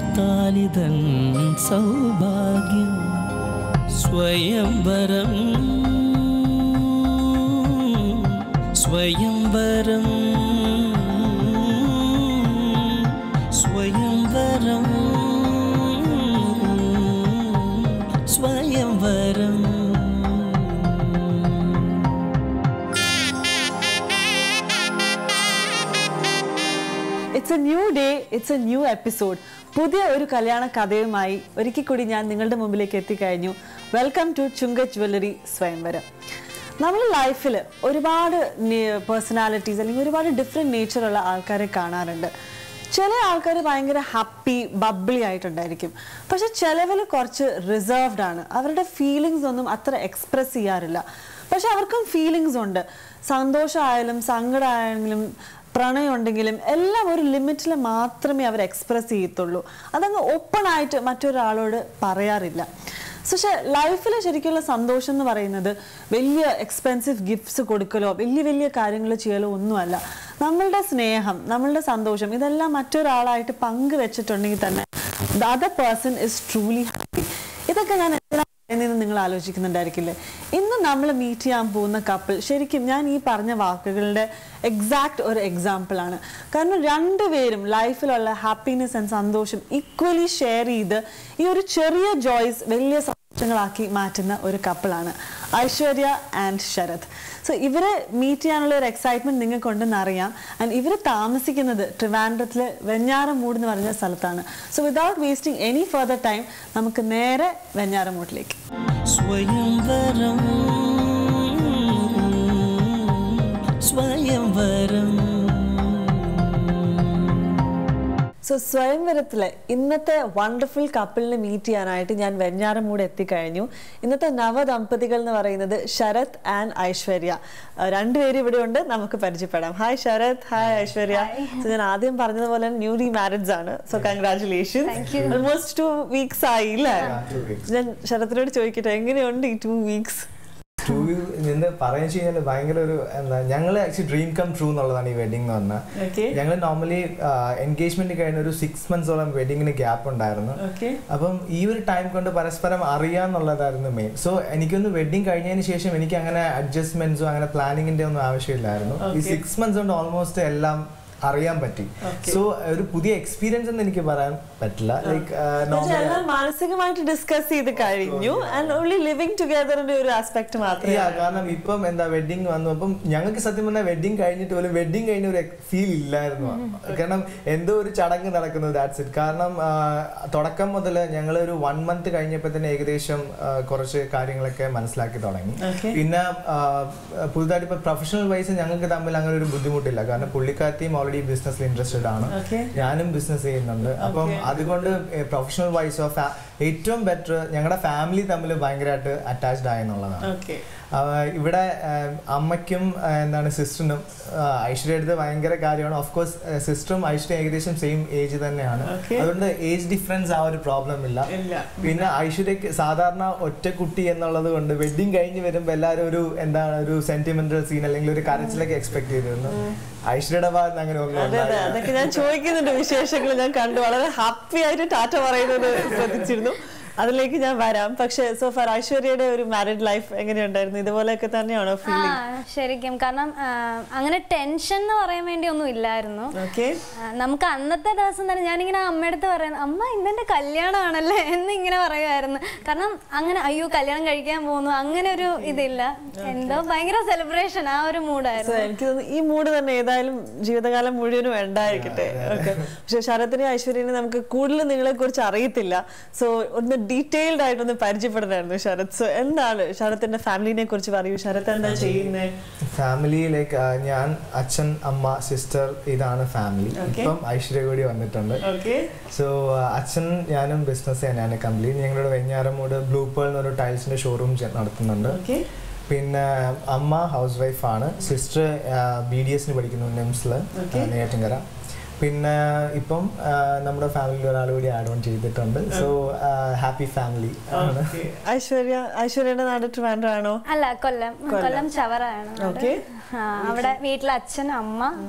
താലിതൻ സൗഭാഗ്യം Swayamvaram Swayamvaram Swayamvaram Swayamvaram it's a new day it's a new episode പുതിയ ഒരു കല്യാണ കഥയുമായി ഒരിക്കൽ കൂടി ഞാൻ നിങ്ങളുടെ മുമ്പിലേക്ക് എത്തിക്കഴിഞ്ഞു welcome to Chunga jewellery Swayamvaram നമ്മൾ ലൈഫിൽ ഒരുപാട് പേഴ്സണാലിറ്റീസ് അല്ലെങ്കിൽ ഒരുപാട് ഡിഫറെൻറ്റ് നേച്ചറുള്ള ആൾക്കാരെ കാണാറുണ്ട് ചില ആൾക്കാർ ഭയങ്കര ഹാപ്പി ബബ്ലി ആയിട്ടുണ്ടായിരിക്കും പക്ഷെ ചിലവിൽ കുറച്ച് റിസർവ്ഡ് ആണ് അവരുടെ ഫീലിങ്സ് ഒന്നും അത്ര എക്സ്പ്രസ് ചെയ്യാറില്ല പക്ഷെ അവർക്കും ഫീലിങ്സ് ഉണ്ട് സന്തോഷമായാലും സങ്കടമായാലും പ്രണയം ഉണ്ടെങ്കിലും എല്ലാം ഒരു ലിമിറ്റിൽ മാത്രമേ അവർ എക്സ്പ്രസ് ചെയ്യത്തുള്ളൂ അതങ്ങ് ഓപ്പൺ ആയിട്ട് മറ്റൊരാളോട് പറയാറില്ല പക്ഷെ ലൈഫിൽ ശരിക്കുള്ള സന്തോഷം എന്ന് പറയുന്നത് വലിയ എക്സ്പെൻസീവ് ഗിഫ്റ്റ്സ് കൊടുക്കലോ വലിയ വലിയ കാര്യങ്ങൾ ചെയ്യലോ ഒന്നുമല്ല നമ്മളുടെ സ്നേഹം നമ്മളുടെ സന്തോഷം ഇതെല്ലാം മറ്റൊരാളായിട്ട് പങ്കുവെച്ചിട്ടുണ്ടെങ്കിൽ തന്നെ the other person is truly happy ഇതൊക്കെ ഞാൻ എന്തിനാ പറയുന്നതെന്ന് നിങ്ങൾ ആലോചിക്കുന്നുണ്ടായിരിക്കില്ലേ ഇന്ന് നമ്മൾ മീറ്റ് ചെയ്യാൻ പോകുന്ന കപ്പിൾ ശരിക്കും ഞാൻ ഈ പറഞ്ഞ വാക്കുകളുടെ എക്സാക്ട് ഒരു എക്സാമ്പിൾ ആണ് കാരണം രണ്ടുപേരും ലൈഫിലുള്ള ഹാപ്പിനെസ് ആൻഡ് സന്തോഷം ഈക്വലി ഷെയർ ചെയ്ത് ഈ ഒരു ചെറിയ ജോയ്സ് വലിയ സന്തോഷങ്ങളാക്കി മാറ്റുന്ന ഒരു കപ്പിളാണ് ഐശ്വര്യ ആൻഡ് ശരത് സോ ഇവരെ മീറ്റ് ചെയ്യാനുള്ള ഒരു എക്സൈറ്റ്മെന്റ് നിങ്ങൾക്കുണ്ടെന്ന് അറിയാം ആൻഡ് ഇവർ താമസിക്കുന്നത് ട്രിവാൻഡ്രത്തിലെ വെഞ്ഞാറമൂട് എന്ന് പറഞ്ഞ സ്ഥലത്താണ് so without wasting any further time നമുക്ക് നേരെ വെഞ്ഞാറമൂട്ടിലേക്ക് സ്വയംവരം സ്വയംവരം സോ സ്വയംവരത്തിലെ ഇന്നത്തെ വണ്ടർഫുൾ കപ്പിളിനെ മീറ്റ് ചെയ്യാനായിട്ട് ഞാൻ വെഞ്ഞാറമൂട് എത്തിക്കഴിഞ്ഞു ഇന്നത്തെ നവദമ്പതികൾ എന്ന് പറയുന്നത് ശരത് ആൻഡ് ഐശ്വര്യ അഹ് രണ്ടുപേരും ഇവിടെ ഉണ്ട് നമുക്ക് പരിചയപ്പെടാം hi Sarath hi Aishwarya so ഞാൻ ആദ്യം പറഞ്ഞതുപോലെ ന്യൂലി മാരിഡ്സ് ആണ് so congratulation almost two weeks ആയി അല്ലേ ഞാൻ ശരത്തിനോട് ചോദിക്കട്ടെ എങ്ങനെയുണ്ട് ഈ ടു വീക്സ് ടൂ നിന്ന് പറയാൻ വെച്ച് കഴിഞ്ഞാൽ ഭയങ്കര ഒരു എന്താ ഞങ്ങൾ ആക്ച്വലി ഡ്രീം കം ട്രൂ എന്നുള്ളതാണ് ഈ വെഡിങ് എന്ന് പറഞ്ഞാൽ ഓക്കെ ഞങ്ങൾ നോർമലി എൻഗേജ്മെന്റ് കഴിഞ്ഞ ഒരു സിക്സ് മന്ത്സോളം വെഡിങ്ങിന് ഗ്യാപ്പ് ഉണ്ടായിരുന്നു ഓക്കെ അപ്പം ഈ ഒരു ടൈം കൊണ്ട് പരസ്പരം അറിയാന്നുള്ളതായിരുന്നു മെയിൻ സോ എനിക്കൊന്ന് വെഡിങ് കഴിഞ്ഞതിന് ശേഷം എനിക്ക് അങ്ങനെ അഡ്ജസ്റ്റ്മെന്റ്സോ അങ്ങനെ പ്ലാനിങ്ങിന്റെ ഒന്നും ആവശ്യമില്ലായിരുന്നു ഈ Okay. സിക്സ് മന്ത്സ് കൊണ്ട് ഓൾമോസ്റ്റ് എല്ലാം അറിയാൻ പറ്റി Okay. സോ ഒരു പുതിയ എക്സ്പീരിയൻസ് എന്ന് എനിക്ക് പറയാൻ പറ്റില്ല ലൈക്ക് നോർമലി എല്ലാം മാനസികമായിട്ട് ഡിസ്കസ് ചെയ്ത് കഴിഞ്ഞു ആൻഡ് ഓൺലി ലിവിങ് ടുഗദറിന്റെ ഒരു ആസ്പെക്ട് മാത്രമേ Yeah, കാരണം ഇപ്പം എന്താ വെഡിങ് വന്നു അപ്പം ഞങ്ങൾക്ക് സത്യം പറഞ്ഞാൽ വെഡിങ് കഴിഞ്ഞിട്ട് പോലും വെഡിങ് കഴിഞ്ഞ ഒരു ഫീൽ ഇല്ലായിരുന്നു കാരണം എന്തോ ഒരു ചടങ്ങ് നടക്കുന്നു ദാറ്റ്സ് ഇറ്റ് കാരണം ആ, തുടക്കം മുതൽ ഞങ്ങൾ ഒരു വൺ മന്ത് കഴിഞ്ഞപ്പോൾ തന്നെ ഏകദേശം ആ, കുറച്ച് കാര്യങ്ങളൊക്കെ മനസ്സിലാക്കി തുടങ്ങി Okay. പിന്നെ ആ, പുതുതായിട്ട് ഇപ്പൊ പ്രൊഫഷണൽ വൈസ് ഞങ്ങൾക്ക് തമ്മിൽ അങ്ങനെ ഒരു ബുദ്ധിമുട്ടില്ല കാരണം പുള്ളിക്കാരത്തിയും ഓൾറെഡി ബിസിനസ്സിൽ ഇൻട്രസ്റ്റഡ് ആണ് Okay. ഞാനും ബിസിനസ് ചെയ്യുന്നുണ്ട് അപ്പം Okay. അതുകൊണ്ട് പ്രൊഫഷണൽ വൈസോ ഏറ്റവും ബെറ്റർ ഞങ്ങളുടെ ഫാമിലി തമ്മിൽ ഭയങ്കരമായിട്ട് അറ്റാച്ച്ഡ് ആയെന്നുള്ളതാണ് ഓക്കെ ആഹ് ഇവിടെ ആഹ് അമ്മയ്ക്കും ആഹ് എന്താണ് സിസ്റ്ററിനും ഐശ്വര്യ എടുത്ത് ഭയങ്കര കാര്യമാണ് ഓഫ് കോഴ്സ് സിസ്റ്ററും ഐശ്വര്യ ഏകദേശം സെയിം ഏജ് തന്നെയാണ് Okay. അതുകൊണ്ട് ഏജ് ഡിഫറൻസ് ആ ഒരു പ്രോബ്ലം ഇല്ല ഇല്ല. പിന്നെ ഐശ്വര്യക്ക് സാധാരണ ഒറ്റ കുട്ടി എന്നുള്ളത് കൊണ്ട് വെഡിങ് കഴിഞ്ഞ് വരുമ്പോൾ എല്ലാവരും ഒരു എന്താണ് ഒരു സെന്റിമെന്റൽ സീൻ അല്ലെങ്കിൽ ഒരു കരച്ചിലൊക്കെ എക്സ്പെക്ട് ചെയ്തിരുന്നു ഐശ്വര്യയുടെ ഭാഗത്ത് അങ്ങനെ ഒന്നും അതെ അതെ ഉണ്ടായില്ല. അതൊക്കെ ഞാൻ ചോദിക്കുന്നുണ്ട് വിശേഷങ്ങൾ ഞാൻ കണ്ടു വളരെ ഹാപ്പി ആയിട്ട് ടാറ്റ പറയുന്നത് ശ്രദ്ധിച്ചിരുന്നു അതിലേക്ക് ഞാൻ വരാം പക്ഷെ സോ ഫർ ഐശ്വര്യയുടെ ഒരു മാരിഡ് ലൈഫ് എങ്ങനെയുണ്ടായിരുന്നു ഇതുപോലെയൊക്കെ തന്നെയാണോ ആ ഫീലിംഗ് ശരിക്കും കാരണം ആ, അങ്ങനെ ടെൻഷൻ എന്ന് പറയാൻ വേണ്ടി ഒന്നും ഇല്ലായിരുന്നു ഓക്കെ ആ, നമുക്ക് അന്നത്തെ ദിവസം തന്നെ ഞാനിങ്ങനെ അമ്മയുടെ അടുത്ത് പറയാൻ അമ്മ ഇന്നെന്റെ കല്യാണമാണല്ലേ എന്ന് ഇങ്ങനെ പറയുമായിരുന്നു കാരണം അങ്ങനെ അയ്യോ കല്യാണം കഴിക്കാൻ പോകുന്നു അങ്ങനെ ഒരു ഇതില്ല എന്തോ ഭയങ്കര സെലിബ്രേഷൻ ആ ഒരു സോ മൂഡായിരുന്നു എനിക്ക് തോന്നുന്നു ഈ മൂഡ് തന്നെ ഏതായാലും ജീവിതകാലം മുഴുവനും ഉണ്ടായിരിക്കട്ടെ ഓക്കെ പക്ഷെ ശരത്തിനെ ഐശ്വര്യനെ നമുക്ക് കൂടുതൽ നിങ്ങളെ കുറിച്ച് അറിയത്തില്ല സോ ഒന്ന് ഡീറ്റെയിൽഡ് ആയിട്ടൊന്ന് പരിചയപ്പെടണമായിരുന്നു ശരത് സോ എന്താണ് ശരത്തിന്റെ ഫാമിലിനെ കുറിച്ച് പറയൂ ശരത് എന്താ ചെയ്യുന്നത് ഫാമിലി ലൈക്ക് ഞാൻ അച്ഛൻ അമ്മ സിസ്റ്റർ ഇതാണ് ഫാമിലി Okay. ഇപ്പം ഐശ്വര്യ കൂടി വന്നിട്ടുണ്ട് ഓക്കെ സോ അച്ഛൻ ഞാനും ബിസിനസ് തന്നെയാണ് കംപ്ലീറ്റ് ഞങ്ങളുടെ വെഞ്ഞാറമൂട് ബ്ലൂ പേൾ എന്നൊരു ടൈൽസിന്റെ ഷോറൂം നടത്തുന്നുണ്ട് ഓക്കെ പിന്നെ അമ്മ ഹൗസ് വൈഫാണ് സിസ്റ്റർ ബി ഡി എസിന് പഠിക്കുന്നു നിംസിൽ Okay. നെയ്യാറ്റിൻകര പിന്നെ ഇപ്പം ആ, നമ്മുടെ ഫാമിലിയിൽ ഒരാൾ കൂടി ആഡ് ഓൺ ചെയ്തിട്ടുണ്ട് സോ ഹാപ്പി ഫാമിലി ആണ് ഐശ്വര്യ ഐശ്വര്യയുടെ നാട് ട്രിവാൻഡ്രം ആണോ അല്ല കൊല്ലം കൊല്ലം ചവറയാണ് നാട്. Okay. ആ, അവിടെ വീട്ടിൽ അച്ഛൻ അമ്മ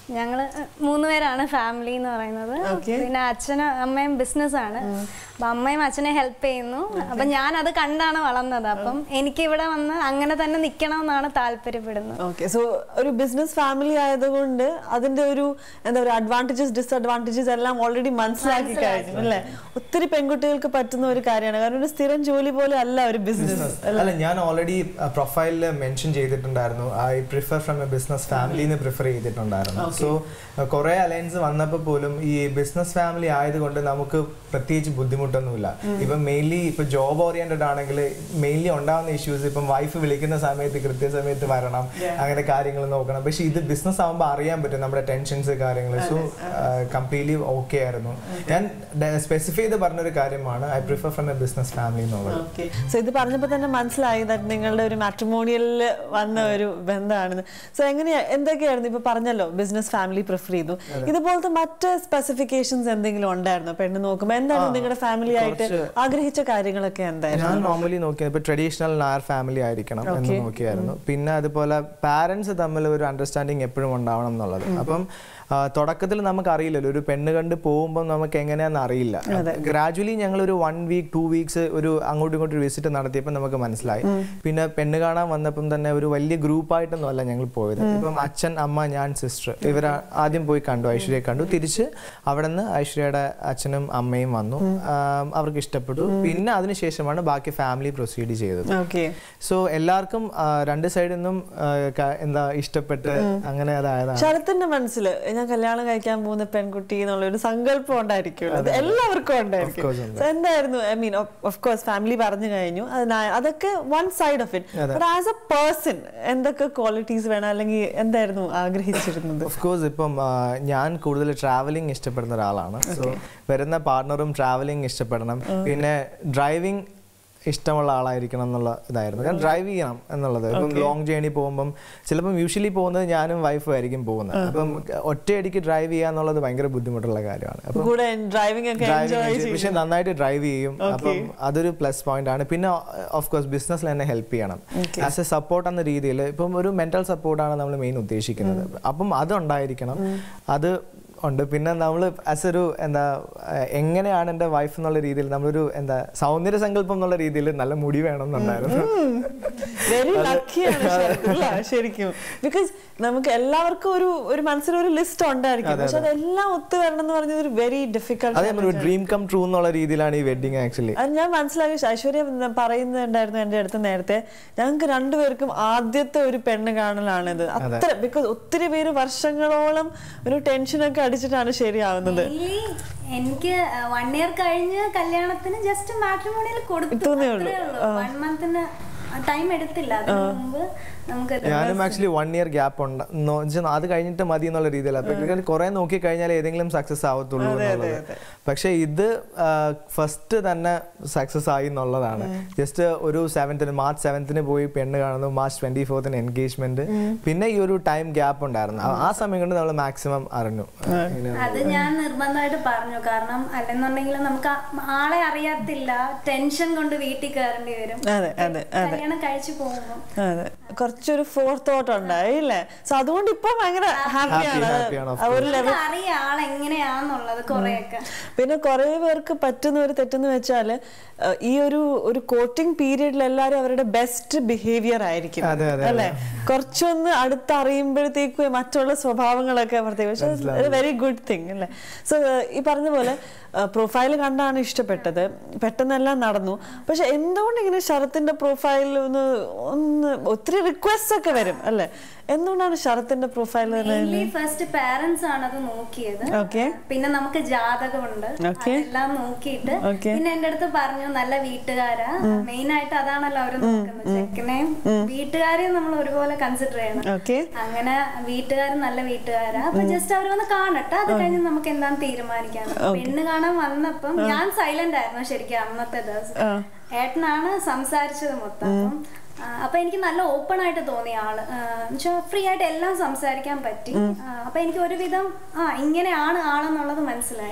ഞങ്ങള് മൂന്ന് പേരാണ് ഫാമിലി എന്ന് പറയുന്നത് പിന്നെ അച്ഛനും അമ്മയും ബിസിനസ്സാണ് അപ്പൊ അമ്മയും അച്ഛനെ ഹെൽപ്പ് ചെയ്യുന്നു അപ്പൊ ഞാൻ അത് കണ്ടാണ് വളർന്നത് അപ്പം എനിക്ക് ഇവിടെ വന്ന് അങ്ങനെ തന്നെ നിൽക്കണം എന്നാണ് താല്പര്യപ്പെടുന്നത് ഓക്കെ സോ ഒരു ബിസിനസ് ഫാമിലി ആയതുകൊണ്ട് അതിന്റെ ഒരു എന്താ പറയുക അഡ്വാൻറ്റേജസ് ഡിസഡ്വാൻറ്റേജസ് എല്ലാം ഓൾറെഡി മനസ്സിലാക്കി കഴിഞ്ഞു അല്ലേ ഒത്തിരി പെൺകുട്ടികൾക്ക് പറ്റുന്ന ഒരു കാര്യമാണ് കാരണം ഒരു സ്ഥിരം ജോലി പോലെ അല്ല ഒരു ബിസിനസ് അല്ല ഞാൻ ഓൾറെഡി പ്രൊഫൈലിൽ മെൻഷൻ ചെയ്തിട്ടുണ്ടായിരുന്നു I prefer from a business ഫാമിലിന്ന് പ്രിഫർ ചെയ്തിട്ടുണ്ടായിരുന്നു സോ കുറെ അലയൻസ് വന്നപ്പോൾ പോലും ഈ ബിസിനസ് ഫാമിലി ആയതുകൊണ്ട് നമുക്ക് പ്രത്യേകിച്ച് ബുദ്ധിമുട്ടൊന്നുമില്ല ഇപ്പം മെയിൻലി ഇപ്പൊ ജോബ് ഓറിയന്റഡ് ആണെങ്കിൽ മെയിൻലി ഉണ്ടാവുന്ന ഇഷ്യൂസ് ഇപ്പം വൈഫ് വിളിക്കുന്ന സമയത്ത് കൃത്യസമയത്ത് വരണം അങ്ങനെ കാര്യങ്ങൾ നോക്കണം പക്ഷെ ഇത് ബിസിനസ് ആകുമ്പോൾ അറിയാൻ പറ്റും നമ്മുടെ ടെൻഷൻസ് കാര്യങ്ങൾ സോ കംപ്ലീറ്റ്ലി ഓക്കെ ആയിരുന്നു ഞാൻ സ്പെസിഫൈ ചെയ്ത് പറഞ്ഞൊരു കാര്യമാണ് I prefer from a business family എന്നുള്ളത് സോ ഇത് പറഞ്ഞപ്പോൾ തന്നെ മനസ്സിലായി that നിങ്ങളുടെ ഒരു മാട്രിമോണിയലിൽ വന്ന ഒരു ബന്ധമാണെന്ന് സോ എങ്ങനെയാ എന്തൊക്കെയായിരുന്നു ഇപ്പൊ പറഞ്ഞല്ലോ ബിസിനസ് ഫാമിലി പ്രിഫർ ചെയ്തു ഇതുപോലത്തെ മറ്റ് സ്പെസിഫിക്കേഷൻസ് എന്തെങ്കിലും ഉണ്ടായിരുന്നോ പെണ്ണ് നോക്കുമ്പോൾ എന്താണ് നിങ്ങളുടെ ഫാമിലി ആയിട്ട് ആഗ്രഹിച്ച കാര്യങ്ങളൊക്കെ എന്തായിരുന്നു ഞാൻ നോർമലി നോക്കിയത് ഇപ്പൊ ട്രഡീഷണൽ നായർ ഫാമിലി ആയിരിക്കണം എന്ന് നോക്കിയായിരുന്നു പിന്നെ അതുപോലെ പാരന്റ്സ് തമ്മിൽ ഒരു അണ്ടർസ്റ്റാൻഡിങ് എപ്പോഴും ഉണ്ടാവണം എന്നുള്ളത് അപ്പം തുടക്കത്തിൽ നമുക്ക് അറിയില്ലല്ലോ ഒരു പെണ്ണ് കണ്ട് പോകുമ്പോൾ നമുക്ക് എങ്ങനെയാണെന്ന് അറിയില്ല ഗ്രാജുവലി ഞങ്ങൾ ഒരു വൺ വീക്ക് ടു വീക്സ് ഒരു അങ്ങോട്ടും ഇങ്ങോട്ടും വിസിറ്റ് നടത്തിയപ്പോൾ നമുക്ക് മനസ്സിലായി പിന്നെ പെണ്ണ് കാണാൻ വന്നപ്പം തന്നെ ഒരു വലിയ ഗ്രൂപ്പായിട്ടൊന്നും അല്ല ഞങ്ങൾ പോയത് ഇപ്പം അച്ഛൻ അമ്മ ഞാൻ സിസ്റ്റർ ഇവർ ആദ്യം പോയി കണ്ടു ഐശ്വര്യയെ കണ്ടു തിരിച്ച് അവിടെ നിന്ന് ഐശ്വര്യയുടെ അച്ഛനും അമ്മയും വന്നു ആം, അവർക്ക് ഇഷ്ടപ്പെട്ടു പിന്നെ അതിനുശേഷമാണ് ബാക്കി ഫാമിലി പ്രൊസീഡ് ചെയ്തത് ഓക്കെ സോ എല്ലാവർക്കും ആ, രണ്ട് സൈഡിൽ നിന്നും ആ, ക- എന്താ ഇഷ്ടപ്പെട്ട് അങ്ങനെ അതായതാണ് ശരത്തിന്റെ മനസ്സിൽ ഞാൻ കല്യാണം കഴിക്കാൻ പോകുന്ന പെൺകുട്ടി എന്നുള്ള ഒരു സങ്കല്പം ഉണ്ടായിരിക്കുമല്ലോ അത് എല്ലാവർക്കും ഉണ്ടായിരിക്കും course ഉണ്ട്. So എന്തായിരുന്നു I mean of course family പറഞ്ഞു കഴിഞ്ഞു അതിനാ- അതൊക്കെ one side of it but as a person എന്തൊക്കെ ക്വാളിറ്റീസ് വേണം അല്ലെങ്കിൽ എന്തായിരുന്നു ആഗ്രഹിച്ചിരുന്നത് ഓഫ് കോഴ്സ് ഇപ്പം ആ, ഞാൻ കൂടുതൽ ട്രാവലിംഗ് ഇഷ്ടപ്പെടുന്ന ഒരാളാണ് സോ വരുന്ന പാർട്ണറും ട്രാവലിംഗ് ഇഷ്ടപ്പെടണം പിന്നെ ഡ്രൈവിംഗ് ഇഷ്ടമുള്ള ആളായിരിക്കണം എന്നുള്ള ഇതായിരുന്നു കാരണം ഡ്രൈവ് ചെയ്യണം എന്നുള്ളത് ഇപ്പം ലോങ് ജേണി പോകുമ്പം ചിലപ്പം യൂഷ്വലി പോകുന്നത് ഞാനും വൈഫും ആയിരിക്കും പോകുന്നത് അപ്പം ഒറ്റയടിക്ക് ഡ്രൈവ് ചെയ്യുക എന്നുള്ളത് ഭയങ്കര ബുദ്ധിമുട്ടുള്ള കാര്യമാണ് അപ്പം കൂടെ ഡ്രൈവിംഗ് ഒക്കെ എൻജോയ് ഡ്രൈവിംഗ് ചെയ്യും പക്ഷെ നന്നായിട്ട് ഡ്രൈവ് ചെയ്യും അപ്പം അതൊരു പ്ലസ് പോയിന്റ് ആണ് പിന്നെ ഓഫ് കോഴ്സ് ബിസിനസ്സിൽ എന്നെ ഹെൽപ്പ് ചെയ്യണം ആസ് എ സപ്പോർട്ട് എന്ന രീതിയിൽ ഇപ്പം ഒരു മെന്റൽ സപ്പോർട്ടാണ് നമ്മൾ മെയിൻ ഉദ്ദേശിക്കുന്നത് അപ്പം അതുണ്ടായിരിക്കണം അത് ഉണ്ട് പിന്നെ നമ്മൾ ആസ് ഒരു എന്താ അഹ് എങ്ങനെയാണ് എൻ്റെ വൈഫ് എന്നുള്ള രീതിയിൽ നമ്മളൊരു എന്താ സൗന്ദര്യ സങ്കല്പം എന്നുള്ള രീതിയിൽ നല്ല മുടി വേണം എന്നുണ്ടായിരുന്നു വെരി ലക്കിയാണ് ശരത്ത് അല്ലേ? ശരിക്കും ബിക്കോസ് നമുക്ക് എല്ലാവർക്കും ഒരു ഒരു മനസ്സിലൊരു ലിസ്റ്റ് ഉണ്ടായിരിക്കും പക്ഷെ അതെല്ലാം ഒത്തു വരണം എന്ന് പറഞ്ഞത് ഒരു വെരി അത് ഡിഫിക്കൽട്ട് നമ്മൾ ഒരു ഡ്രീം കം ട്രൂ എന്നുള്ള രീതിയിലാണ് ഈ വെഡിങ് ആക്ച്വലി അത് ഞാൻ മനസ്സിലാക്കി ഐശ്വര്യ ന- പറയുന്നുണ്ടായിരുന്നു എൻ്റെ അടുത്ത് നേരത്തെ ഞങ്ങൾക്ക് രണ്ടുപേർക്കും ആദ്യത്തെ ഒരു പെണ്ണ് കാണലാണിത് അത്ര ബിക്കോസ് ഒത്തിരി പേര് വർഷങ്ങളോളം ഒരു ടെൻഷനൊക്കെ അടിച്ചിട്ടാണ് ശരിയാവുന്നത് Mainly എനിക്ക് വൺ ഇയർ കഴിഞ്ഞ് കല്യാണത്തിന് ജസ്റ്റ് മാട്രിമോണിയിൽ കൊടുത്തു ഇത്രേ ഉള്ളൂ. വൺ മന്തിന് ടൈം എടുത്തില്ല അതിന് മുമ്പ് നമുക്ക് ഞാനും ആക്ച്വലി വൺ ഇയർ ഗ്യാപ്പ് ഉണ്ട് എന്ന് വെച്ചാൽ അത് കഴിഞ്ഞിട്ട് മതി എന്നുള്ള രീതിയിലാണ് കുറെ നോക്കി കഴിഞ്ഞാൽ ഏതെങ്കിലും സക്സസ് ആവത്തുള്ളൂ എന്നുള്ളത് പക്ഷെ ഇത് ഫസ്റ്റ് തന്നെ സക്സസ് ആയി എന്നുള്ളതാണ് ജസ്റ്റ് ഒരു സെവൻത്തിന് മാർച്ച് സെവൻത്തിന് പോയി പെണ്ണ് കാണുന്നു മാർച്ച് ട്വന്റി ഫോർത്തിന് എൻഗേജ്മെന്റ് പിന്നെ ഈ ഒരു ടൈം ഗ്യാപ്പ് ഉണ്ടായിരുന്നു ആ- ആ സമയം കൊണ്ട് നമ്മൾ മാക്സിമം അറിഞ്ഞു ഇങ്ങനെ അത് ഞാൻ നിർബന്ധമായിട്ട് പറഞ്ഞു കാരണം അല്ലെന്നുണ്ടെങ്കിൽ നമുക്ക് ആ- ആളെ അറിയത്തില്ല ടെൻഷൻ കൊണ്ട് വീട്ടിൽ കയറേണ്ടി വരും അതെ അതെ കല്യാണം കഴിച്ചു പോകുമ്പോൾ അതെ കുറച്ചൊരു ഫോർ തോട്ട് ഉണ്ടായി അല്ലേ സോ അതുകൊണ്ട് ഇപ്പൊ ഭയങ്കര ഹാപ്പിയാണ് happy ആണ്, of ആ ഒരു ലെവൽ അറിയാം ആൾ എങ്ങനെയാന്നുള്ളത് കുറെയൊക്കെ പിന്നെ കുറേ പേർക്ക് പറ്റുന്ന ഒരു തെറ്റെന്ന് വെച്ചാൽ ഈ ഒരു ഒരു കോട്ടിംഗ് പീരീഡിൽ എല്ലാവരും അവരുടെ ബെസ്റ്റ് ബിഹേവിയർ ആയിരിക്കും അതെ, അതെ, അല്ലെ കുറച്ചൊന്ന് അടുത്തറിയുമ്പോഴത്തേക്കും മറ്റുള്ള സ്വഭാവങ്ങളൊക്കെ പ്രത്യേകം പക്ഷെ വെരി ഗുഡ് തിങ് അല്ലേ സോ ഈ പറഞ്ഞ പോലെ പ്രൊഫൈൽ കണ്ടാണ് ഇഷ്ടപ്പെട്ടത് പെട്ടെന്നെല്ലാം നടന്നു പക്ഷെ എന്തുകൊണ്ട് ഇങ്ങനെ ശരത്തിന്റെ പ്രൊഫൈലിൽ ഒന്ന് ഒന്ന് ഒത്തിരി റിക്വസ്റ്റ് ഒക്കെ വരും അല്ലെ എന്തുകൊണ്ടാണ് ശരത്തിന്റെ പ്രൊഫൈൽ മെയിൻലി ഫസ്റ്റ് പാരന്റ്സ് ആണ് അത് നോക്കിയത് ഓക്കെ പിന്നെ നമുക്ക് ജാതകമുണ്ട് Okay. അതെല്ലാം നോക്കിയിട്ട് Okay. പിന്നെ എന്റെ അടുത്ത് പറഞ്ഞു നല്ല വീട്ടുകാരാ മെയിൻ ആയിട്ട് അതാണല്ലോ അവര് നോക്കുന്നത് ചെക്കനെയും വീട്ടുകാരെയും നമ്മൾ ഒരുപോലെ കൺസിഡർ ചെയ്യണം ഓക്കെ അങ്ങനെ വീട്ടുകാരും നല്ല വീട്ടുകാരാ അപ്പൊ ജസ്റ്റ് അവർ വന്ന് കാണട്ടെ അത് കഴിഞ്ഞ് നമുക്ക് എന്താന്ന് തീരുമാനിക്കാം പെണ്ണ് കാണാൻ വന്നപ്പം ഞാൻ സൈലന്റ് ആയിരുന്നു ശരിക്കും അന്നത്തെ ദിവസം ഏട്ടനാണ് സംസാരിച്ചത് മൊത്തം അപ്പം ആ, അപ്പൊ എനിക്ക് നല്ല ഓപ്പൺ ആയിട്ട് തോന്നി ആള് ഫ്രീ ആയിട്ട് എല്ലാം സംസാരിക്കാൻ പറ്റി ആ, അപ്പൊ എനിക്ക് ഒരുവിധം ആ ഇങ്ങനെയാണ് ആളെന്നുള്ളത് മനസ്സിലായി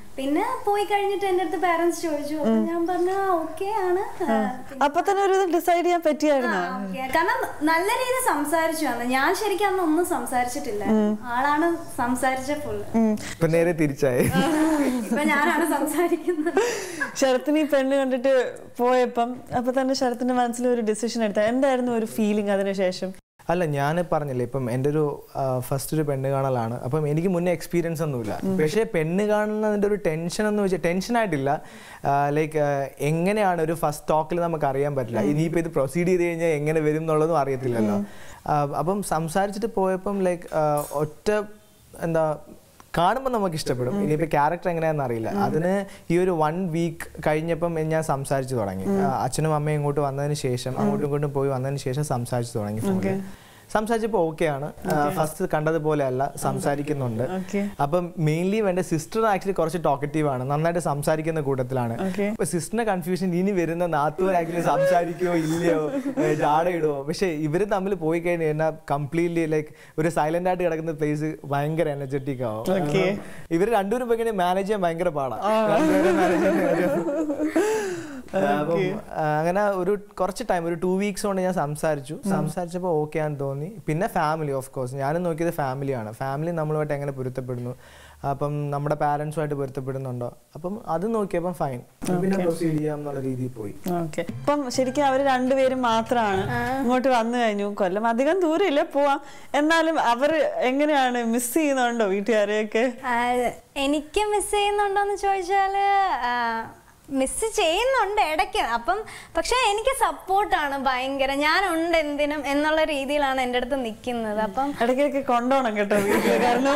പിന്നെ പോയി കഴിഞ്ഞിട്ട് എൻ്റെ അടുത്ത് പാരന്റ്സ് ചോദിച്ചു അപ്പൊ ഞാൻ പറഞ്ഞു ഓക്കെ ആണ് ആ, അപ്പൊ തന്നെ ഒരു ഡിസൈഡ് ചെയ്യാൻ പറ്റിയായിരുന്നു ആ, okay. കാരണം നല്ല രീതിയിൽ സംസാരിച്ചു അന്ന് ഞാൻ ശരിക്കും അന്ന് ഒന്നും സംസാരിച്ചിട്ടില്ല ആളാണ് സംസാരിച്ച ഫുള്ള് ഇപ്പൊ നേരെ തിരിച്ചായി ഇപ്പൊ ഞാനാണ് സംസാരിക്കുന്നത് ശരത്തിന് ഈ പെണ്ണ് കണ്ടിട്ട് പോയപ്പം അപ്പൊ തന്നെ ശരത്തിന്റെ മനസ്സിൽ ഒരു ഡിസിഷൻ എടുത്ത എന്തായിരുന്നു ഒരു ഫീലിംഗ് അതിനുശേഷം അല്ല ഞാൻ പറഞ്ഞില്ലേ ഇപ്പം എൻ്റെ ഒരു ഫസ്റ്റ് ഒരു പെണ്ണ് കാണലാണ് അപ്പം എനിക്ക് മുന്നേ എക്സ്പീരിയൻസ് ഒന്നുമില്ല പക്ഷേ പെണ്ണ് കാണുന്നതിൻ്റെ ഒരു ടെൻഷൻ എന്ന് വെച്ചാൽ ടെൻഷൻ ആയിട്ടില്ല ലൈക്ക് എങ്ങനെയാണ് ഒരു ഫസ്റ്റ് ടോക്കിൽ നമുക്ക് അറിയാൻ പറ്റില്ല ഇനിയിപ്പോൾ ഇത് പ്രൊസീഡ് ചെയ്ത് കഴിഞ്ഞാൽ എങ്ങനെ വരും എന്നുള്ളതും അറിയത്തില്ലല്ലോ ആ, അപ്പം സംസാരിച്ചിട്ട് പോയപ്പം ലൈക്ക് ഒറ്റ എന്താ കാണുമ്പോൾ നമുക്ക് ഇഷ്ടപ്പെടും ഇനിയിപ്പോൾ ക്യാരക്ടർ എങ്ങനെയാണെന്ന് അറിയില്ല അതിന് ഈ ഒരു വൺ വീക്ക് കഴിഞ്ഞപ്പം ഞാൻ സംസാരിച്ചു തുടങ്ങി ആ, അച്ഛനും അമ്മയും ഇങ്ങോട്ട് വന്നതിന് ശേഷം അങ്ങോട്ടും ഇങ്ങോട്ടും പോയി വന്നതിന് ശേഷം സംസാരിച്ചു തുടങ്ങി ഫോണിൽ സംസാരിച്ചപ്പോൾ ഓക്കെ ആണ് ഫസ്റ്റ് കണ്ടതുപോലെ അല്ല സംസാരിക്കുന്നുണ്ട് Okay. അപ്പം മെയിൻലി എൻ്റെ സിസ്റ്റർ ആക്ച്വലി കുറച്ച് ടോക്കറ്റീവ് ആണ് നന്നായിട്ട് സംസാരിക്കുന്ന കൂട്ടത്തിലാണ് Okay. അപ്പൊ സിസ്റ്ററിന്റെ കൺഫ്യൂഷൻ ഇനി വരുന്ന നാത്തൂർ ആക്ച്വലി സംസാരിക്കുമോ ഇല്ലയോ ജാട ഇടുവോ പക്ഷെ ഇവര് തമ്മിൽ പോയി കഴിഞ്ഞ് കഴിഞ്ഞാൽ കംപ്ലീറ്റ്ലി ലൈക്ക് ഒരു സൈലന്റ് ആയിട്ട് കിടക്കുന്ന പ്ലേസ് ഭയങ്കര എനർജറ്റിക് ആവും Okay. ഇവര് രണ്ടുപേരും പോയി കഴിഞ്ഞാൽ മാനേജ് ചെയ്യാൻ ഭയങ്കര പാടാണ് രണ്ടുപേരെ manage ചെയ്യാൻ ഒരു- അപ്പം ആ, അങ്ങനെ ഒരു കുറച്ച് ടൈം ഒരു ടു വീക്സ് കൊണ്ട് ഞാൻ സംസാരിച്ചു സംസാരിച്ചപ്പോൾ ഓക്കെ ആണെന്ന് തോന്നി പിന്നെ ഫാമിലി ഓഫ് കോഴ്സ് ഞാനും നോക്കിയത് ഫാമിലിയാണ് ഫാമിലി നമ്മളുമായിട്ട് എങ്ങനെ പൊരുത്തപ്പെടുന്നു അപ്പം നമ്മുടെ പാരൻസുമായിട്ട് പൊരുത്തപ്പെടുന്നുണ്ടോ അപ്പം അത് നോക്കിയപ്പം ഫൈൻ പിന്നെ പ്രൊസീഡ് ചെയ്യാം എന്നുള്ള രീതിയിൽ പോയി ഓക്കെ ഇപ്പം ശരിക്കും അവര് രണ്ടുപേരും മാത്രമാണ് ഇങ്ങോട്ട് വന്നു കഴിഞ്ഞു കൊല്ലം അധികം ദൂരമില്ല പോവാം എന്നാലും അവർ എങ്ങനെയാണ് മിസ് ചെയ്യുന്നുണ്ടോ വീട്ടുകാരെയൊക്കെ ആ, എനിക്ക് മിസ് ചെയ്യുന്നുണ്ടോന്ന് ചോദിച്ചാല് മിസ് ചെയ്യുന്നുണ്ട് ഇടയ്ക്ക് അപ്പം പക്ഷെ എനിക്ക് സപ്പോർട്ടാണ് ഭയങ്കര ഞാനുണ്ട് എന്തിനും എന്നുള്ള രീതിയിലാണ് എൻ്റെ അടുത്ത് നിൽക്കുന്നത് അപ്പം ഇടയ്ക്കിടയ്ക്ക് കൊണ്ടോണം കേട്ടോ വീട്ടില് കാരണം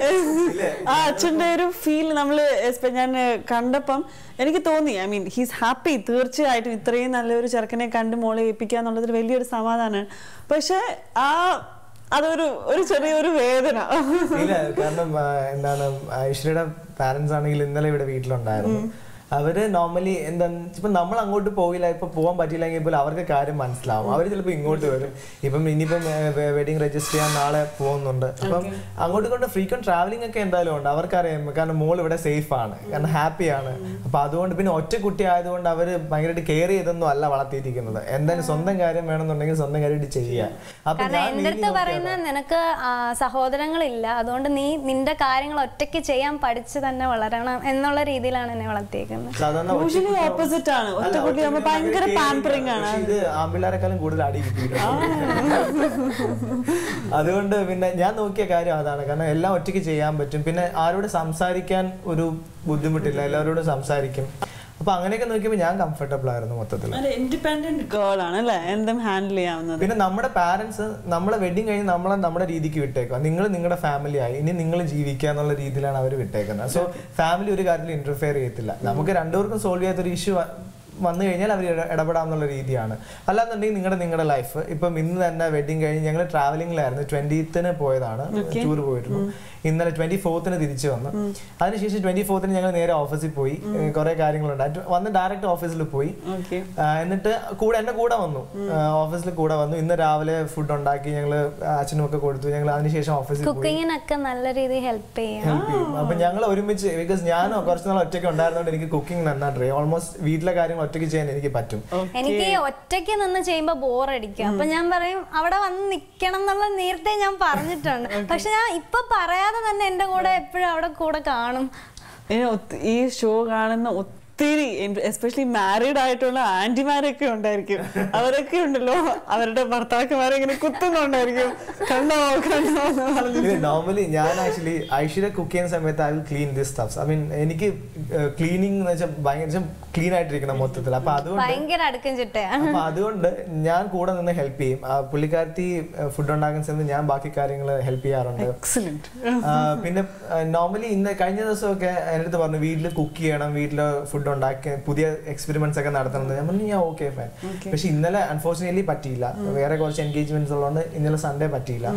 ആ അച്ഛൻ്റെ ഒരു ഫീൽ നമ്മൾ ഞാൻ കണ്ടപ്പം എനിക്ക് തോന്നി ഐ മീൻ ഹീസ് ഹാപ്പി തീർച്ചയായിട്ടും ഇത്രയും നല്ലൊരു ചെറുക്കനെ കണ്ട് മോളെ ഏൽപ്പിക്കുക എന്നുള്ളത് വലിയൊരു സമാധാനമാണ് പക്ഷെ ആ അതൊരു ഒരു ചെറിയൊരു വേദന ഇല്ല കാരണം ആ, എന്താണ് ഐശ്വര്യയുടെ പാരന്റ്സ് ആണെങ്കിൽ ഇന്നലെ ഇവിടെ വീട്ടിലുണ്ടായിരുന്നു അവര് നോർമലി എന്താണ് ഇപ്പൊ നമ്മൾ അങ്ങോട്ട് പോയില്ല ഇപ്പൊ പോകാൻ പറ്റിയില്ലെങ്കിൽ പോലും അവർക്ക് കാര്യം മനസ്സിലാവും അവർ ചിലപ്പോൾ ഇങ്ങോട്ട് വരും ഇപ്പം ഇനിയിപ്പം വെഡിങ് രജിസ്റ്റർ ചെയ്യാൻ നാളെ പോകുന്നുണ്ട് അപ്പം അങ്ങോട്ട് കൊണ്ട് ഫ്രീക്വന്റ് ട്രാവലിംഗ് ഒക്കെ എന്തായാലും ഉണ്ട് അവർക്കറിയാം കാരണം മോൾ ഇവിടെ സേഫ് ആണ് കാരണം ഹാപ്പിയാണ് അപ്പൊ അതുകൊണ്ട് പിന്നെ ഒറ്റ കുട്ടി ആയതുകൊണ്ട് അവര് ഭയങ്കരമായിട്ട് കെയർ ചെയ്തൊന്നും അല്ല വളർത്തിയിരിക്കുന്നത് എന്തായാലും സ്വന്തം കാര്യം വേണമെന്നുണ്ടെങ്കിൽ സ്വന്തം കാര്യമായിട്ട് ചെയ്യുക അപ്പൊ കാരണം ഞാൻ എൻ്റെ അടുത്ത് really പറയുന്നത് നിനക്ക് ആ, സഹോദരങ്ങളില്ല അതുകൊണ്ട് നീ നിന്റെ കാര്യങ്ങൾ ഒറ്റയ്ക്ക് ചെയ്യാൻ പഠിച്ച് തന്നെ വളരണം എന്നുള്ള രീതിയിലാണ് എന്നെ വളർത്തിയേക്കുന്നത് സാധാരണ യൂഷ്വലി ഓപ്പോസിറ്റ് ആണ് ഒറ്റ കുട്ടി ആകുമ്പോൾ ഭയങ്കര പാമ്പറിങ് ആണ് പക്ഷേ ഇത് ആമ്പിള്ളേരെക്കാളും കൂടുതൽ അടി കിട്ടിയിട്ടുണ്ട് അതുകൊണ്ട് പിന്നെ ഞാൻ നോക്കിയ കാര്യം അതാണ് കാരണം എല്ലാം ഒറ്റയ്ക്ക് ചെയ്യാൻ പറ്റും പിന്നെ ആരോട് സംസാരിക്കാൻ ഒരു ബുദ്ധിമുട്ടില്ല എല്ലാവരോടും സംസാരിക്കും അപ്പൊ അങ്ങനെയൊക്കെ നോക്കിയപ്പോൾ ഞാൻ കംഫർട്ടബിൾ ആയിരുന്നു മൊത്തത്തിൽ ഒരു ഇൻഡിപെൻഡന്റ് ഗേൾ ആണ് അല്ലേ എന്തും ഹാൻഡിൽ ചെയ്യാവുന്നത് പിന്നെ നമ്മുടെ പാരന്റ്സ് നമ്മളെ വെഡിങ് കഴിഞ്ഞ് നമ്മളെ നമ്മുടെ രീതിക്ക് വിട്ടേക്കുക നിങ്ങൾ നിങ്ങളുടെ ഫാമിലി ആയി ഇനി നിങ്ങൾ ജീവിക്കുക എന്നുള്ള രീതിയിലാണ് അവർ വിട്ടേക്കുന്നത് സോ ഫാമിലി ഒരു കാര്യത്തിൽ ഇന്റർഫിയർ ചെയ്യത്തില്ല നമുക്ക് രണ്ടുപേർക്കും സോൾവ് ചെയ്യാത്തൊരു ഇഷ്യൂ വന്നു കഴിഞ്ഞാൽ അവർ ഇടപെടാമെന്നുള്ള രീതിയാണ് അല്ലാന്നുണ്ടെങ്കിൽ നിങ്ങളുടെ നിങ്ങളുടെ ലൈഫ് ഇപ്പം ഇന്ന് തന്നെ വെഡിങ് കഴിഞ്ഞ് ഞങ്ങൾ ട്രാവലിംഗിലായിരുന്നു ട്വന്റീത്തിന് പോയതാണ് ടൂർ പോയിരുന്നു ഇന്നലെ ട്വന്റി ഫോർത്തിന് തിരിച്ചു വന്നു അതിനുശേഷം ട്വന്റി ഫോർത്തിന് ഞങ്ങൾ നേരെ ഓഫീസിൽ പോയി കുറെ കാര്യങ്ങളുണ്ട് അത് വന്ന് ഡയറക്റ്റ് ഓഫീസിൽ പോയി ഓക്കെ ആ, എന്നിട്ട് കൂടെ എന്റെ കൂടെ വന്നു ഓഫീസിൽ കൂടെ വന്നു ഇന്ന് രാവിലെ ഫുഡ് ഉണ്ടാക്കി ഞങ്ങൾ അച്ഛനും ഒക്കെ കൊടുത്തു ഞങ്ങൾ അതിനുശേഷം ഓഫീസിൽ പോയി കുക്കിങ്ങിനൊക്കെ നല്ല രീതിയിൽ ഹെൽപ്പ് ചെയ്യാം ഹെൽപ്പ് ചെയ്യും അപ്പൊ ഞങ്ങൾ ഒരുമിച്ച് ബിക്കോസ് ഞാൻ കുറച്ച് നാൾ ഒറ്റയ്ക്ക് ഉണ്ടായിരുന്നോണ്ട് എനിക്ക് കുക്കിംഗ് നന്നായിട്ട് ഓൾമോസ്റ്റ് വീട്ടിലെ കാര്യങ്ങൾ ഒറ്റയ്ക്ക് ചെയ്യാൻ എനിക്ക് പറ്റും എനിക്ക് ഒറ്റയ്ക്ക് നിന്ന് ചെയ്യുമ്പോ ബോറടിക്കും അപ്പൊ ഞാൻ പറയും അവിടെ വന്ന് നിക്കണം എന്നുള്ള നേരത്തെ ഞാൻ പറഞ്ഞിട്ടുണ്ട് പക്ഷെ ഞാൻ ഇപ്പൊ പറയാതെ തന്നെ എന്റെ കൂടെ എപ്പോഴും അവിടെ കൂടെ കാണും ഇനി ഒത്തി- ഈ ഷോ കാണുന്ന ഒത്തിരി എസ്പെഷ്യലി മാരീഡ് ആയിട്ടുള്ള ആന്റിമാരൊക്കെ ഉണ്ടായിരിക്കും അവരൊക്കെ ഉണ്ടല്ലോ അവരുടെ ഭർത്താക്കന്മാരെ ഇങ്ങനെ കുത്തുന്നുണ്ടായിരിക്കും കണ്ടോ കണ്ടോ എന്ന് പറഞ്ഞ് നോർമലി ഞാൻ ആക്ച്വലി ഐശ്വര്യ കുക്ക് ചെയ്യുന്ന സമയത്ത് I will clean this stuffs I mean എനിക്ക് ക്ലീനിങ് എന്ന് വെച്ചാൽ ഭയങ്കര ക്ലീൻ ആയിട്ടിരിക്കണം മൊത്തത്തിൽ അപ്പൊ അതുകൊണ്ട് ഭയങ്കര അടുക്കും ചിട്ടയാണ് അപ്പൊ അതുകൊണ്ട് ഞാൻ കൂടെ നിന്ന് ഹെൽപ്പ് ചെയ്യും ആ, പുള്ളിക്കാരത്തി ഫുഡ് ഉണ്ടാക്കുന്ന സമയത്ത് ഞാൻ ബാക്കി കാര്യങ്ങൾ ഹെൽപ്പ് ചെയ്യാറുണ്ട് എക്സലന്റ് ആ, പിന്നെ നോർമലി ഇന്ന് കഴിഞ്ഞ ദിവസമൊക്കെ എൻ്റെ അടുത്ത് പറഞ്ഞു വീട്ടിൽ കുക്ക് ചെയ്യണം വീട്ടിൽ ഫുഡ് ഉണ്ടാക്കി പുതിയ എക്സ്പെരിമെന്റ്സ് ഒക്കെ നടത്തണം എന്ന്. ഞാൻ പറഞ്ഞു ഞാൻ ഓക്കെ ഫൈൻ പക്ഷെ ഇന്നലെ അൺഫോർച്ചുനേറ്റ്ലി പറ്റിയില്ല വേറെ കുറച്ച് എൻഗേജ്മെന്റ്സ് ഉള്ളതുകൊണ്ട് ഇന്നലെ സൺഡേ പറ്റിയില്ല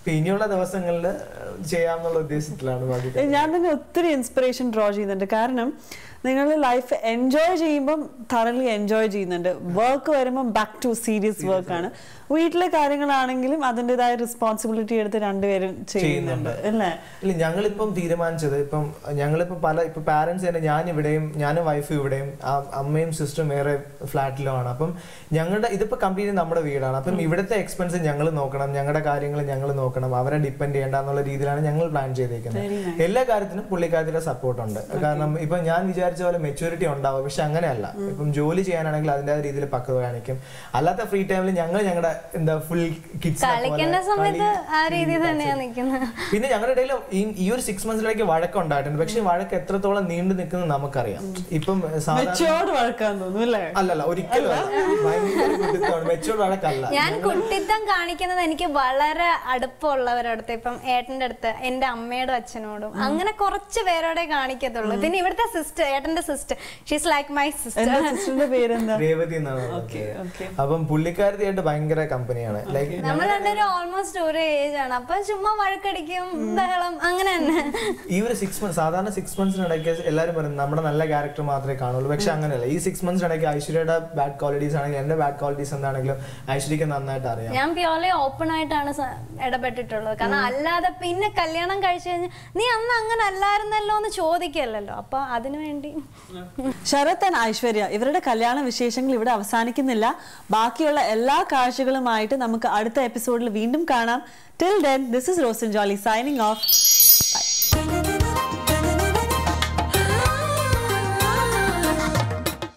ഇപ്പൊ ഇനിയുള്ള ദിവസങ്ങളിൽ ചെയ്യാമെന്നുള്ള ഉദ്ദേശത്തിലാണ് ബാക്കി ഏ, ഞാൻ തന്നെ ഒത്തിരി ഇൻസ്പിറേഷൻ ഡ്രോ ചെയ്യുന്നുണ്ട് കാരണം നിങ്ങൾ ലൈഫ് എൻജോയ് ചെയ്യുമ്പം thoroughly എൻജോയ് ചെയ്യുന്നുണ്ട് വർക്ക് വരുമ്പം ബാക്ക് ടു സീരിയസ് വർക്ക് ആണ് വീട്ടിലെ കാര്യങ്ങളാണെങ്കിലും അതിൻ്റെതായ റെസ്പോൺസിബിലിറ്റി എടുത്ത് രണ്ടുപേരും ചെയ്യുന്നുണ്ട് അല്ലേ ഇല്ല ഞങ്ങളിപ്പം തീരുമാനിച്ചത് ഇപ്പം ഞങ്ങളിപ്പം പല ഇപ്പൊ പാരന്റ്സ് തന്നെ ഞാൻ ഇവിടെയും ഞാനും വൈഫ് ഇവിടെയും ആ അമ്മയും സിസ്റ്ററും വേറെ ഫ്ലാറ്റിലുമാണ് അപ്പം ഞങ്ങളുടെ ഇതിപ്പോ കംപ്ലീറ്റ് നമ്മുടെ വീടാണ് അപ്പം ഇവിടുത്തെ എക്സ്പെൻസ് ഞങ്ങൾ നോക്കണം ഞങ്ങളുടെ കാര്യങ്ങൾ ഞങ്ങൾ നോക്കണം അവരെ ഡിപ്പെൻഡ് ചെയ്യേണ്ട എന്നുള്ള രീതിയിലാണ് ഞങ്ങൾ പ്ലാൻ ചെയ്തേക്കുന്നത് എല്ലാ കാര്യത്തിനും പുള്ളിക്കാരത്തിന്റെ സപ്പോർട്ട് ഉണ്ട് കാരണം ഇപ്പൊ ഞാൻ വിചാരിച്ച പോലെ മെച്ചൂരിറ്റി ഉണ്ടാവും പക്ഷെ അങ്ങനെയല്ല ഇപ്പം ജോലി ചെയ്യാനാണെങ്കിൽ അതിന്റെ രീതിയിൽ പക്വത കാണിക്കും അല്ലാത്ത ഫ്രീ ടൈമിൽ ഞങ്ങൾ ഞങ്ങളുടെ എന്താ ഫുൾ കിഡ്സ് കളിക്കേണ്ട സമയത്ത് ആ രീതിയിൽ തന്നെയാ നിക്കുന്നത് പിന്നെ ഞങ്ങളുടെ ഇടയിൽ ഈ- ഈ ഒരു സിക്സ് മന്ത്സിലേക്ക് വഴക്കുണ്ടായിട്ടുണ്ട് പക്ഷെ ഈ വഴക്ക് എത്രത്തോളം നീണ്ടു നിൽക്കുന്നത് നമുക്കറിയാം ഇപ്പം സാധാരണ മെച്ചുവേർഡ് വഴക്കാൻ തോന്നുന്നു അല്ലേ അല്ലല്ല ഒരിക്കലും മെച്ചൂർഡ് വഴക്കല്ല ഞാൻ കുട്ടിത്തം കാണിക്കുന്നത് എനിക്ക് വളരെ അടുപ്പമുള്ളവരുടെ അടുത്ത് ഇപ്പം ഏട്ടന്റെ അടുത്ത് എന്റെ അമ്മയോടും അച്ഛനോടും അങ്ങനെ കുറച്ച് പേരോടെ കാണിക്കത്തുള്ളൂ പിന്നെ ഇവിടുത്തെ സിസ്റ്റർ ഏട്ടന്റെ sister she's like my sister എന്റെ സിസ്റ്ററിന്റെ പേരെന്താ രേവതി എന്നാണ് ഓക്കെ പറഞ്ഞത്. ഓക്കെ അപ്പം പുള്ളിക്കാരത്തിയായിട്ട് ഭയങ്കര കമ്പനിയാണ് ലൈക്ക് നമ്മൾ രണ്ടുപേരും ഓൾമോസ്റ്റ് ഒരു ഏജ് ആണ് അപ്പൊ ചുമ്മാ വഴക്കടിക്കും ബഹളം അങ്ങനെ തന്നെ ഈ ഒരു സിക്സ് മന്ത്സ് സാധാരണ സിക്സ് മന്ത്സിനിടയ്ക്ക് എല്ലാവരും പറയും നമ്മുടെ നല്ല ക്യാരക്ടർ മാത്രമേ കാണുള്ളൂ പക്ഷെ അങ്ങനെയല്ല ഈ സിക്സ് മന്ത്സിനിടയ്ക്ക് ഐശ്വര്യയുടെ ബാഡ് ക്വാളിറ്റീസ് ആണെങ്കിലും എന്റെ ബാഡ് ക്വാളിറ്റീസ് എന്താണെങ്കിലും ഐശ്വര്യക്ക് നന്നായിട്ട് അറിയാം ഞാൻ പ്യോർലി ഓപ്പൺ ആയിട്ടാണ് സ- ഇടപെട്ടിട്ടുള്ളത് കാരണം അല്ലാതെ പിന്നെ കല്യാണം കഴിച്ചു കഴിഞ്ഞാൽ നീ അന്ന് അങ്ങനെ അല്ലായിരുന്നല്ലോ എന്ന് ചോദിക്കല്ലോ അപ്പൊ അതിനു വേണ്ടി ശരത് ആൻഡ് ഐശ്വര്യ ഇവരുടെ കല്യാണ വിശേഷങ്ങൾ ഇവിടെ അവസാനിക്കുന്നില്ല ബാക്കിയുള്ള എല്ലാ കാഴ്ചകളുമായിട്ട് നമുക്ക് അടുത്ത എപ്പിസോഡിൽ വീണ്ടും കാണാം till then this is Rosan Jolly signing of